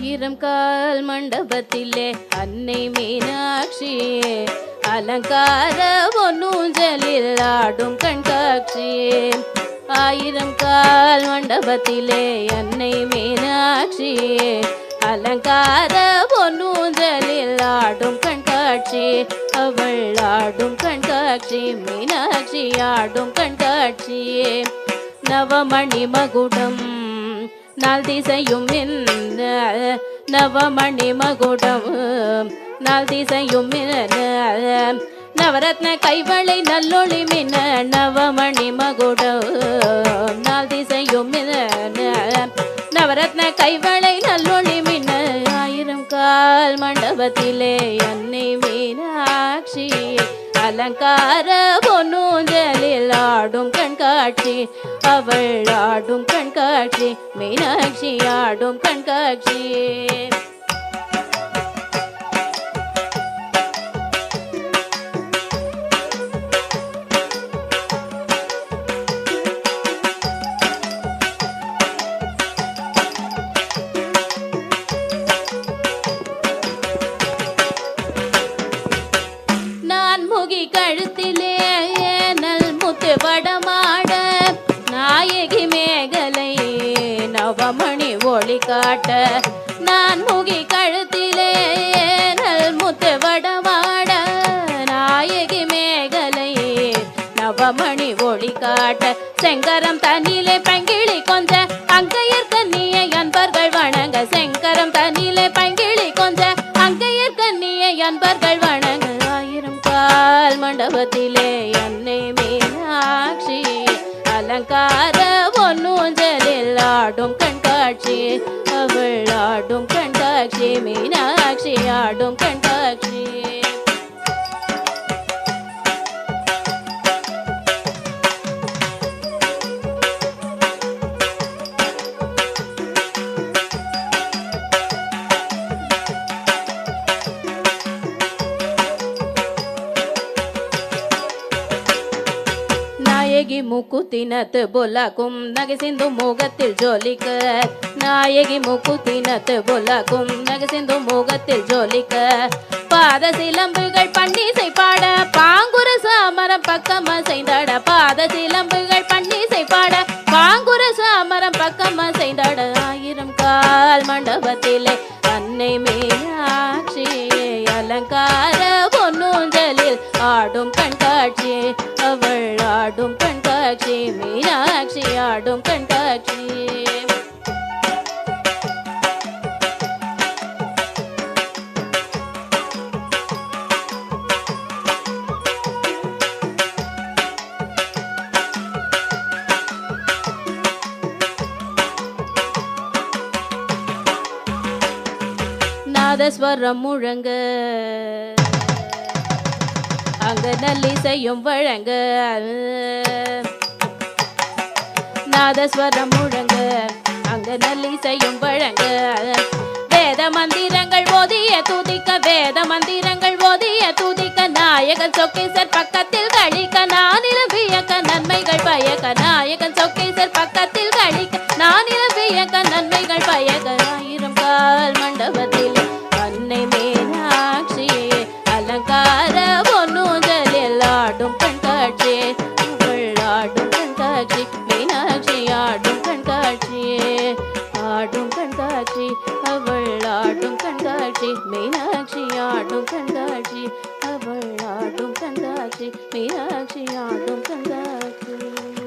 ஆயிரம் கால் மண்டபத்திலே அன்னை மீனாட்சியே அலங்கார பொன்னூஞ்சலில் ஆடும் கண்காட்சியே ஆயிரம் கால் மண்டபத்திலே அன்னை மீனாட்சியே அலங்கார பொன்னூஞ்சலில் ஆடும் கண்காட்சி அவள் ஆடும் கண்காட்சி மீனாட்சி ஆடும் கண்காட்சியே நவமணி மகுடம் நாள் திசையும் மின்ன நவமணி மகுடம் நாள் திசையும் மின்ன நவரத்ன கைவளை நல்லொளி மின்ன நவமணி மகுடம் நாள் திசையும் மின்ன நவரத்ன கைவளை நல்லொளி மின்ன ஆயிரம் கால் மண்டபத்திலே அன்னை மீனாட்சி அலங்கார பொன்னூஞ்சலில் ஆடும் கண்காட்சி அவள் ஆடும் கண்காட்சி மீனாட்சி ஆடும் கண்காட்சி நான் முகி கழுத்திலே நல் முத்து வடமாட நாயகி மேகலை நவமணி ஒளி காட்ட நான் முகி கழுத்திலே நல் முத்து வடமாட நாயகி மேகலை நவமணி ஒளி காட்ட செங்கரம் தண்ணிலே பங்கிளி கொஞ்ச அங்கையர் கண்ணியை அன்பர்கள் வணங்க செங்கரம் தண்ணிலே பங்கிளி கொஞ்ச அங்கையர் கண்ணியை அன்பர்கள் வணங்க ஆயிரம் கால் மண்டபத்திலே அன்னை மீனாட்சி அலங்கார பொன்னூஞ்சலில் ஆடும் கண்காட்சி அவள் ஆடும் கண்காட்சி மீனாட்சி ஆடும் கண்காட்சி நாயகி மூக்குத்தினத்து பொல்லாக்கும் நகை சிந்து முகத்தில் ஜோலிக்க நாயகி மூக்குத்தினத்து பொல்லாக்கும் நகை சிந்து முகத்தில் ஜோலிக்க பாத சிலம்புகள் பன்னிசை பாட பாங்குர சாமரம் பக்கம் செய்தாட பாத சிலம்புகள் பன்னிசை பாட பாங்குர சாமரம் பக்கம் செய்தாட ஆயிரம் கால் மண்டபத்திலே அன்னை மீனாட்சி அலங்கார பொன்னூஞ்சலில் ஆடும் கண்காட்சி அவள் ஆடும் கண்காட்சி மீனாட்சி ஆடும் கண்காட்சி நாதஸ்வரம் முழங்க அங்க நல்லிசையும் வழங்க நாதஸ்வரம் முழங்க அங்க நல்லிசையும் வழங்க வேத மந்திரங்கள் ஓதிய துதிக்க வேத மந்திரங்கள் ஓதிய துதிக்க நாயகன் சொக்கேசர் பக்கத்தில் கழிக்க நானிலம் வியக்க நன்மைகள் பயக்க நாயகன் சொக்கேசர் பக்கத்தில் கழிக்க நானிலம் வியக்க நன்மைகள் பயக்க ஆயிரம் கால் மண்டபத்தில் அன்னை மீனாட்சி அலங்கார பொன்னூஞ்சலில் ஆடும் கண்காட்சி அவள் ஆடும் கண்காட்சி மீனாட்சி ஆடும் கண்காட்சி ஆடும் கண்காட்சி அவள் ஆடும் கண்காட்சி மீனாட்சி ஆடும் கண்காட்சி அவள் ஆடும் கண்காட்சி மீனாட்சி ஆடும் கண்காட்சி